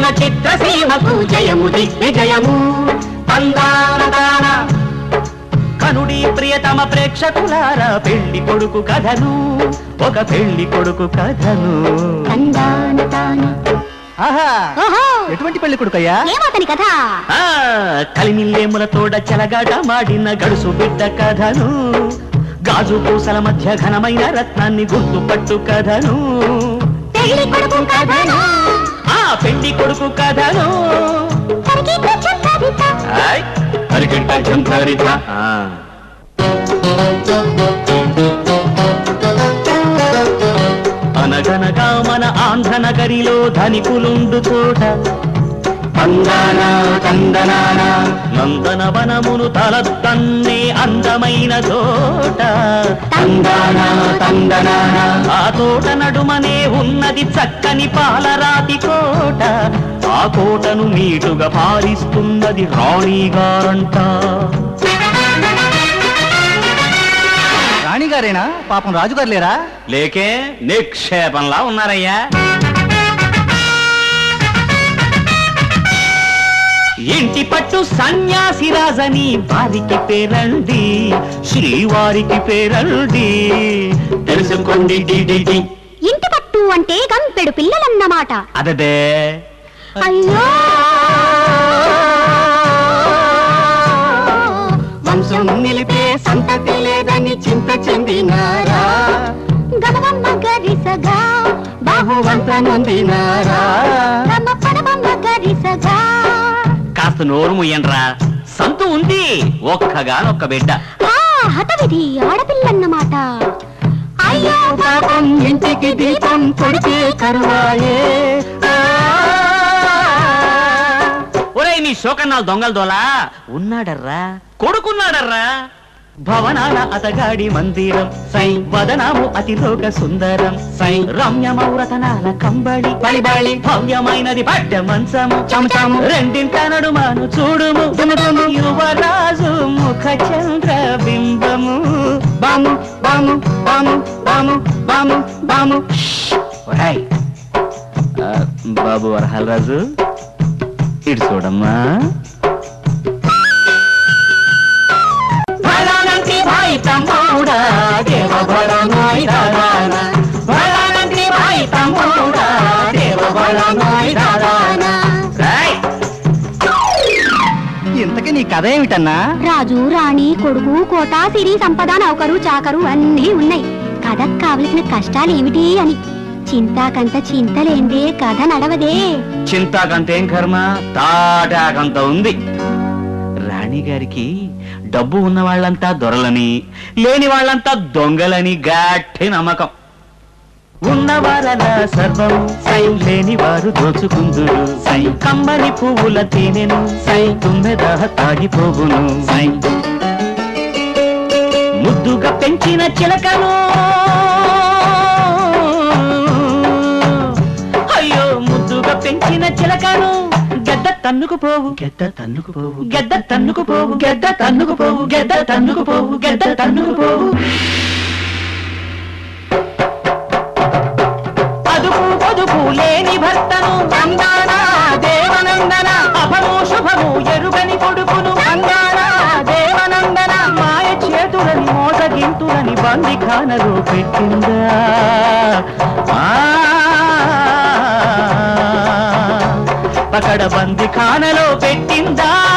మన చిత్రసీమకు జయము దిగ్విజయము తందాన కనుడి ప్రియతమ ప్రేక్షకులారా పెళ్లి కొడుకు కథను ఒక పెళ్లి కొడుకు కథను తందాన తాన ఆహా ఓహో ఎటువంటి పెళ్లి కొడుకయ్యా ఏమతని కథ ఆ కలిమిల్లేముల తోడ చెలగాట మాడిన గడుసు బిడ్డ కథను గాజు పూసల మధ్య ఘనమైన రత్నాన్ని గుర్తుపట్టు కథను పెళ్లి కొడుకు కథను ఆ పెళ్లి కొడుకు కథను తరిగిన చక్కరిత ఆయ్, అరిగంట జంతరిత. ఆ. అనగనగా మన ఆంధ్ర నగరిలో ధనికులుండు చోట తందన తందనాన నందన వనమును తలతన్నే అందమైన చోట తందన తందనాన ఆ తోట నడుమనే ఉన్నది చక్కని పాలరాతి కోట ఆ కోటను మీటుగా పాలిస్తున్నది రాణిగారంట రాణిగారేనా పాపం రాజుగారు లేరా లేకే నిక్షేపంలా ఉన్నారయ్యా ఇంటి పట్టు సన్యాసి రాజని వారికి పేరండి శ్రీవారికి పేరండి తెలుసుకోండి డి, డి, డి. ఇంటి పట్టు అంటే గంపెడు పిల్లలన్నమాట అదదే అయ్యో వంశం నిలిపే సంతతి లేదని చింత చెందినారా గమగమ్మ గరిసగా బహువంత నొందినారా గమ పడమమ్మ గరిసగా కాస్త నోరు ముయ్యండ్రా సంతు ఉంది ఒక్కగానొక్క బిడ్డ ఆ హతవిధి ఆడపిల్లన్నమాట అయ్యో పాపం ఇంటికి దీపం కొడితే కరువాయే ఒరేయ్ నీ శోకన్నాలు దొంగల దోలా ఉన్నాడర్రా కొడుకున్నాడర్రా భవనాల అతగాడి మందిరం సై వదనాము అతిలోక సుందరం సై రమ్యమౌరతనాల కంబళి బళి భవ్యమైనది పడ్డ మంచము చమచము రెండింట నడుమాను చూడుము యువరాజు ముఖ చంద్ర బింబము బాము బాము బాము బాము బాము బాము ఒరేయ్, ఆ, బాబు వరహాలరాజు ఇటు చూడమ్మా భళానంటి భాయ్ తమ్ముడా దేవ భళనాయ్ దాదానా భళానంటి భాయ్ తమ్ముడా దేవ భళనాయ్ దాదానా రేయ్ ఇంతకీ నీ కథ ఏమిటన్నా రాజు రాణి కొడుకు కోట సిరి సంపద నౌకరు చాకరు అన్నీ ఉన్నాయి కథకు కావలసిన కష్టాలు ఏమిటి అని చింతాకంత చింతలేందే కథ నడవదే చింతాకంతేం కర్మ తాటాకంత ఉంది రాణిగారికి డబ్బు ఉన్న వాళ్ళంతా దొరలని లేని వాళ్ళంతా దొంగలని గట్టి నమ్మకం ఉన్నవారల సర్వం సై లేని వారు దోచుకుందురు సై కమ్మని పువ్వుల తేనెను సై తుమ్మెద తాగిపోవును సై ముద్దుగా పెంచిన చిలకను అయ్యో ముద్దుగా పెంచిన చిలకను గద్ద తన్నుకు పోవు గెద్ద తన్నుకు పోవు గెద్ద తన్నుకు పోవు గెద్ద తన్నుకు పోవు గెద్ద తన్నుకు పోవు గెద్ద తన్నుకు పోవు అదుపు పొదుపు లేని భర్తను అందాన దేవనందన అభము శుభము ఎరుగని కొడుకును అందాన దేవనందన మాయ చేతులని మోసగింతులని బందిఖానలో పెట్టిందా ఆ, పకడ బందిఖానలో పెట్టిందా